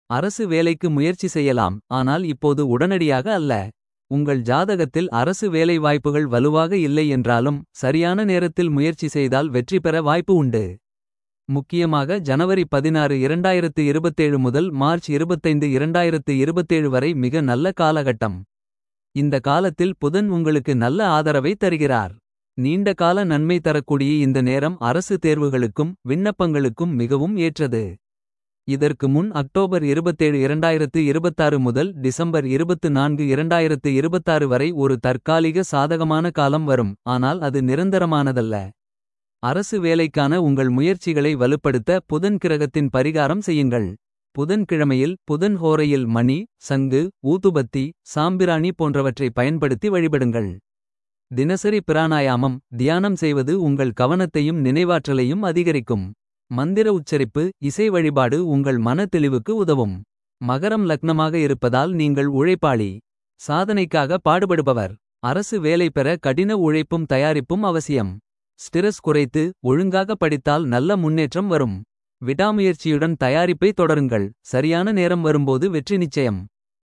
அரசு வேலைக்கு முயற்சி செய்யலாம் ஆனால் இப்போது உடனடியாக அல்ல. உங்கள் ஜாதகத்தில் அரசு வேலை வாய்ப்புகள் வலுவாக இல்லை என்றாலும். சரியான நேரத்தில் முயற்சி செய்தால் வெற்றி பெற வாய்ப்பு உண்டு. முக்கியமாக ஜனவரி 16 2027 முதல் மார்ச் 25 2027 வரை மிக நல்ல காலகட்டம். இந்த காலத்தில் புதன் உங்களுக்கு நல்ல ஆதரவை தருகிறார். நீண்ட கால நன்மை தரக்கூடிய இந்த நேரம் அரசு தேர்வுகளுக்கும். விண்ணப்பங்களுக்கும் மிகவும் ஏற்றது. இதற்கு முன் அக்டோபர் 27 2026 முதல் டிசம்பர் 24 2026 வரை ஒரு தற்காலிக சாதகமான காலம் வரும். ஆனால் அது நிரந்தரமானதல்ல. அரசு வேலைக்கான உங்கள் முயற்சிகளை வலுப்படுத்த புதன் கிரகத்தின் பரிகாரம் செய்யுங்கள். புதன் கிழமையில் புதன் ஹோரையில் மணி சங்கு ஊதுபத்தி சாம்பிராணி போன்றவற்றை பயன்படுத்தி வழிபடுங்கள். தினசரி பிராணாயாமம் தியானம் செய்வது உங்கள் கவனத்தையும் நினைவாற்றலையும் அதிகரிக்கும். மந்திர உச்சரிப்பு இசை வழிபாடு உங்கள் மன தெளிவுக்கு உதவும். மகரம் லக்னமாக இருப்பதால் நீங்கள் உழைப்பாளி. சாதனைக்காக பாடுபடுபவர். அரசு வேலை பெற கடின உழைப்பும் தயாரிப்பும் அவசியம். ஸ்டிரஸ் குறைத்து ஒழுங்காக படித்தால் நல்ல முன்னேற்றம் வரும். விடாமுயற்சியுடன் தயாரிப்பை தொடருங்கள் சரியான நேரம் வரும்போது வெற்றி நிச்சயம்.